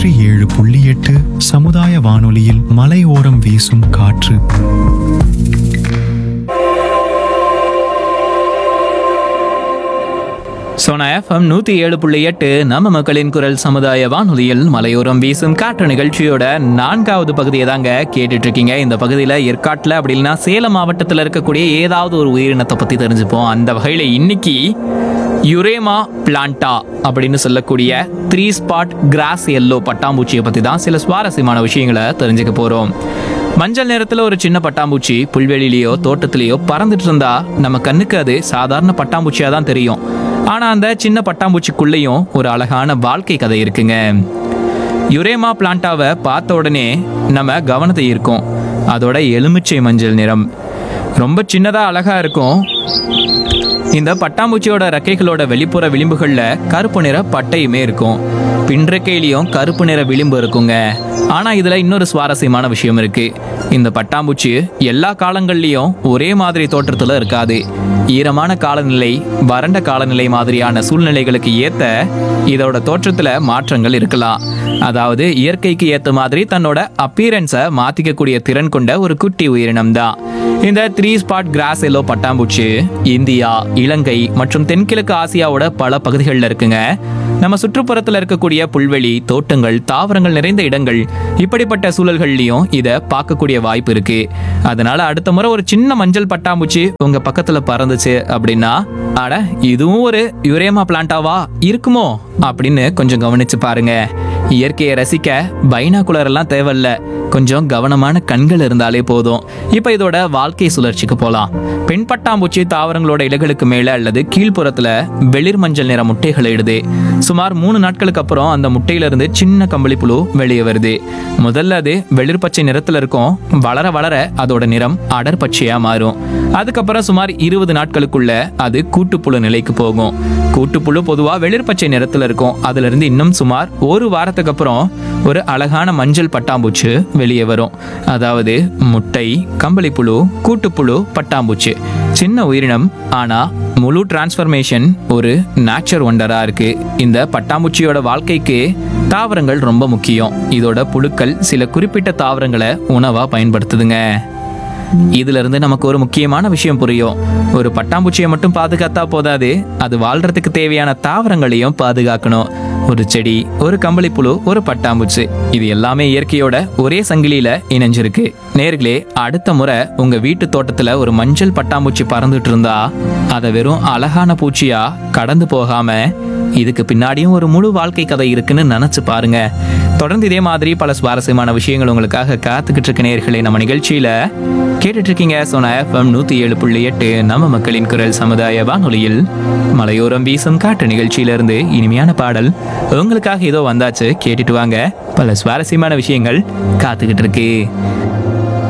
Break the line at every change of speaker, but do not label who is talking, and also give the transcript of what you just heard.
நூற்றி ஏழு புள்ளி எட்டு சமுதாய வானொலியில் மலையோரம் வீசும் காற்று
சோனா எஃப்எம் நூத்தி ஏழு புள்ளி எட்டு நம்ம மக்களின் குரல் சமுதாய வானொலியில் மலையோரம் வீசும் காற்று நிகழ்ச்சியோட நான்காவது பகுதியை தாங்க கேட்டுட்டு இருக்கீங்க இந்த பகுதியில் ஏற்காட்டில் அப்படி இல்லைன்னா சேலம் மாவட்டத்தில் இருக்கக்கூடிய ஏதாவது ஒரு உயிரினத்தை பத்தி தெரிஞ்சுப்போம் அந்த வகையில் இன்னைக்கு யுரேமா பிளான்டா அப்படின்னு சொல்லக்கூடிய த்ரீ ஸ்பாட் கிராஸ் எல்லோ பட்டாம்பூச்சியை பத்தி தான் சில சுவாரஸ்யமான விஷயங்களை தெரிஞ்சுக்க போறோம் மஞ்சள் நிறத்துல ஒரு சின்ன பட்டாம்பூச்சி புல்வெளியிலயோ தோட்டத்திலேயோ பறந்துட்டு இருந்தா நம்ம கண்ணுக்கு அது சாதாரண பட்டாம்பூச்சியா தான் தெரியும் ஆனா அந்த சின்ன பட்டாம்பூச்சிக்குள்ளேயும் ஒரு அழகான வாழ்க்கை கதை இருக்குங்க யுரேமா பிளான்ட்டாவை பார்த்த உடனே நம்ம கவனத்தை ஈர்க்கும் அதோட எலுமிச்சை மஞ்சள் நிறம் ரொம்ப சின்னதா அழகா இருக்கும் இந்த பட்டாம்பூச்சியோட ரெக்கைகளோட வெளிப்புற விளிம்புகள்ல கருப்பு நிற பட்டையுமே இருக்கும் பின்றைக்கையிலையும் கருப்பு நிற விளிம்பு இருக்குங்க ஆனா இதுல இன்னொரு சுவாரஸ்யமான விஷயம் இருக்கு இந்த பட்டாம்பூச்சி எல்லா காலங்கள்லயும் ஒரே மாதிரி தோற்றத்துல இருக்காது ஈரமான காலநிலை வறண்ட காலநிலை மாதிரியான சூழ்நிலைகளுக்கு ஏத்த இதோட தோற்றத்துல மாற்றங்கள் இருக்கலாம் அதாவது இயற்கைக்கு ஏத்த மாதிரி தன்னோட அப்பீரன்ஸை மாத்திக்கக்கூடிய திறன் கொண்ட ஒரு குட்டி உயிரினம் தான் இந்த த்ரீ ஸ்பாட் கிராஸ் எல்லோ பட்டாம்பூச்சி இந்தியா இலங்கை மற்றும் தென்கிழக்கு ஆசியாவோட பல பகுதிகளில் இருக்குங்க நம்ம சுற்றுப்புறத்தில் இருக்கக்கூடிய புல்வெளி தோட்டங்கள் தாவரங்கள் நிறைந்த இடங்கள் இப்படிப்பட்ட சூழல்கள்லையும் இதை பார்க்கக்கூடிய வாய்ப்பு இருக்கு அதனால அடுத்த முறை ஒரு சின்ன மஞ்சள் பட்டாம்பூச்சி உங்க பக்கத்துல பறந்துச்சு அப்படின்னா அட இதுவும் ஒரு யுரேமா பிளான்ட்டாவா இருக்குமோ அப்படின்னு கொஞ்சம் கவனிச்சு பாருங்க இயற்கையை ரசிக்க பைனாகுலர் எல்லாம் தேவையில்ல கொஞ்சம் கவனமான கண்கள் இருந்தாலே போதும் இப்போ இதோட வாழ்க்கை சுழற்சிக்கு போகலாம் பெண் பட்டாம்பூச்சி தாவரங்களோட இலைகளுக்கு மேலே அல்லது கீழ்ப்புறத்துல வெளிர் மஞ்சள் நிற முட்டைகளை இடுது சுமார் மூணு நாட்களுக்கு அப்புறம் அந்த முட்டையிலிருந்து சின்ன கம்பளி புழு வெளியே வருது முதல்ல அது வெளிர் பச்சை நிறத்துல இருக்கும் வளர வளர அதோட நிறம் அடர் பச்சையா மாறும் அதுக்கப்புறம் சுமார் இருபது நாட்களுக்குள்ள அது கூட்டுப்புழு நிலைக்கு போகும் கூட்டுப்புழு பொதுவா வெளிர் பச்சை நிறத்துல இருக்கும் அதுல இருந்து இன்னும் சுமார் ஒரு வாரத்துக்கு அப்புறம் ஒரு அழகான மஞ்சள் பட்டாம்பூச்சி வெளியே வரும் அதாவது முட்டை கம்பளிப்புழு கூட்டுப்புழு பட்டாம்பூச்சி சின்ன உயிரினம் ஆனா முழு டிரான்ஸ்ஃபர்மேஷன் ஒரு நேச்சர் ஒண்டரா இருக்கு இந்த பட்டாம்பூச்சியோட வாழ்க்கைக்கு தாவரங்கள் ரொம்ப முக்கியம் இதோட புழுக்கள் சில குறிப்பிட்ட தாவரங்களை உணவா பயன்படுத்துதுங்க இதுல இருந்து நமக்கு ஒரு முக்கியமான விஷயம் புரியும் ஒரு பட்டாம்பூச்சியை மட்டும் பாதுகாத்தா போதாது அது வாழ்றதுக்கு தேவையான தாவரங்களையும் பாதுகாக்கணும் ஒரு செடி ஒரு கம்பளிப்புழு ஒரு பட்டாம்பூச்சி இது எல்லாமே இயற்கையோட ஒரே சங்கிலியில இணைஞ்சிருக்கு நேர்களே அடுத்த முறை உங்க வீட்டு தோட்டத்துல ஒரு மஞ்சள் பட்டாம்பூச்சி பறந்துட்டு இருந்தா அதை வெறும் அழகான பூச்சியா கடந்து போகாம இதுக்கு பின்னாடியும் ஒரு முழு வாழ்க்கை கதை இருக்குன்னு நினைச்சு பாருங்க தொடர்ந்து இதே மாதிரி பல சுவாரஸ்யமான விஷயங்கள் உங்களுக்காக காத்துக்கிட்டு இருக்க நேர்களே நம்ம நிகழ்ச்சியில கேட்டுட்டு இருக்கீங்க சோனா எஃப்எம் நூத்தி ஏழு புள்ளி எட்டு நம்ம மக்களின் குரல் சமுதாய வானொலியில் மலையோரம் வீசும் காட்டு நிகழ்ச்சியிலிருந்து இனிமையான பாடல் உங்களுக்காக ஏதோ வந்தாச்சு கேட்டுட்டு வாங்க பல சுவாரஸ்யமான விஷயங்கள் காத்துக்கிட்டு இருக்கு